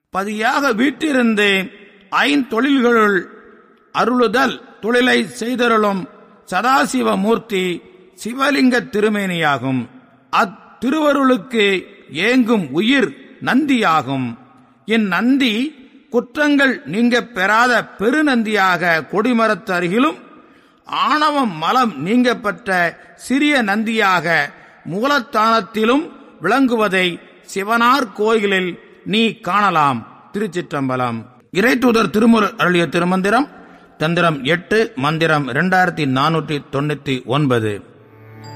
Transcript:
பதியாக வீட்டிருந்து ஐந்தொழில்களுள் அருளுதல் தொழிலை செய்தருளும் சதாசிவ மூர்த்தி சிவலிங்க திருமேனியாகும் அத்திருவருளுக்கு ஏங்கும் உயிர் நந்தியாகும் இந்நந்தி குற்றங்கள் நீங்க பெறாத பெருநந்தியாக கொடிமரத்து அருகிலும் ஆணவம் மலம் நீங்க பெற்ற சிறிய நந்தியாக மூலத்தானத்திலும் விளங்குவதை சிவனார் கோயிலில் நீ காணலாம் திருச்சிற்றம்பலம் இறைத்தூதர் திருமுரு அருளிய திருமந்திரம் தந்திரம் எட்டு மந்திரம் இரண்டாயிரத்தி நானூற்றி தொண்ணூத்தி ஒன்பது